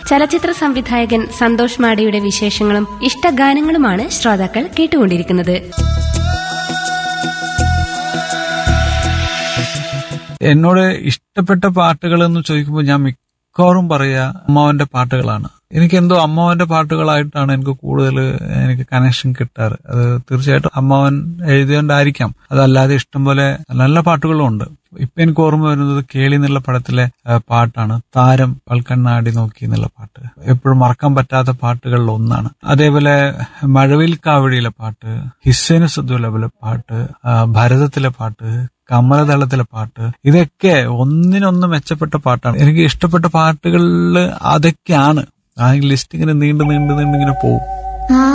ചലച്ചിത്ര സംവിധായകൻ സന്തോഷ് മാടിയുടെ വിശേഷങ്ങളും ഇഷ്ടഗാനങ്ങളുമാണ് ശ്രോതാക്കൾ കേട്ടുകൊണ്ടിരിക്കുന്നത് എന്നോട് ഇഷ്ടപ്പെട്ട പാട്ടുകൾ എന്ന് ചോദിക്കുമ്പോൾ ഞാൻ മിക്കവാറും പറയാ അമ്മാവന്റെ പാട്ടുകളാണ് എനിക്ക് എന്തോ അമ്മാവന്റെ പാട്ടുകളായിട്ടാണ് എനിക്ക് കൂടുതൽ എനിക്ക് കണക്ഷൻ കിട്ടാറ് അത് തീർച്ചയായിട്ടും അമ്മാവൻ എഴുതിയോണ്ടായിരിക്കാം അതല്ലാതെ ഇഷ്ടം പോലെ നല്ല പാട്ടുകളും ഉണ്ട് ഇപ്പൊ എനിക്ക് ഓർമ്മ വരുന്നത് കേളി എന്നുള്ള പടത്തിലെ ആ, പാട്ടാണ് താരം പൽക്കണ്ണാടി നോക്കി എന്നുള്ള പാട്ട് എപ്പോഴും മറക്കാൻ പറ്റാത്ത പാട്ടുകളിൽ ഒന്നാണ് അതേപോലെ മഴവിൽ കാവടിയിലെ പാട്ട് ഹിസ്സൈന സുദ്ദുലബിലെ പാട്ട് ആ, ഭരതത്തിലെ പാട്ട് കമലദളത്തിലെ പാട്ട് ഇതൊക്കെ ഒന്നിനൊന്ന് മെച്ചപ്പെട്ട പാട്ടാണ് എനിക്ക് ഇഷ്ടപ്പെട്ട പാട്ടുകളിൽ അതൊക്കെയാണ് ആ ലിസ്റ്റ് ഇങ്ങനെ നീണ്ടു നീണ്ടു നീണ്ടിങ്ങനെ പോകും